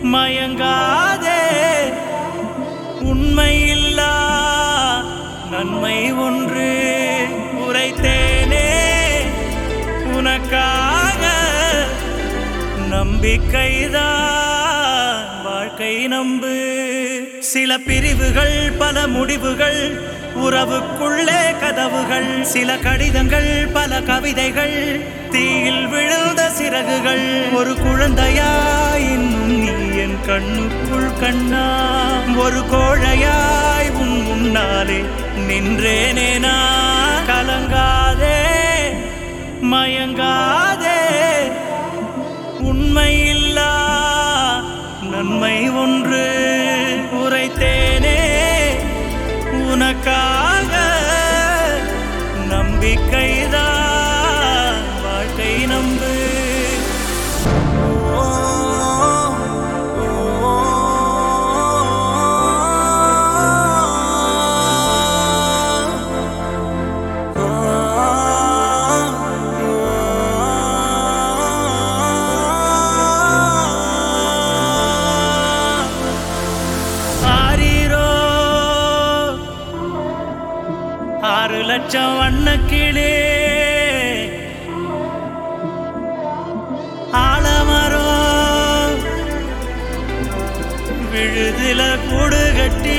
மயங்காதே உண்மையில்லா நன்மை ஒன்று உரைத்தேனே உனக்காக நம்பிக்கைதான் வாழ்க்கை நம்பு சில பிரிவுகள் பல முடிவுகள் உறவுக்குள்ளே கதவுகள் சில கடிதங்கள் பல கவிதைகள் தீயில் விழுந்த சிறகுகள் ஒரு குழந்தையாய் இன்னும் நீ என் கண்ணுக்குள் கண்ணா ஒரு கோழையாய் உன் முன்னாலே நின்றேனே நான் கலங்காதே மயங்காதே உண்மையில்லா நன்மை ஒன்று உரைத்தேனே உனக்காக நம்பிக்கைதான் வாழ்க்கை நம்பு ஓ, ஆரீரோ ஆறு லட்சம் வண்ணக்கிளே ஆலமரம் விழுதுல கூடு கட்டி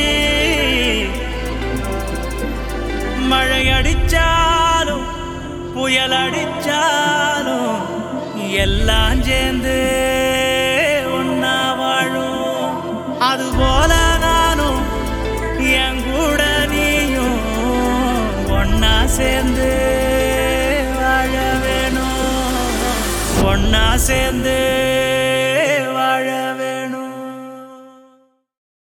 மழை அடிச்சாலும் புயல் அடிச்சாலும் எல்லாம் சேர்ந்து ஒன்னா வாழும் அதுபோல நானும் என் கூட நீயும் ஒன்னா சேர்ந்து வாழ வேணும் ஒன்னா சேர்ந்து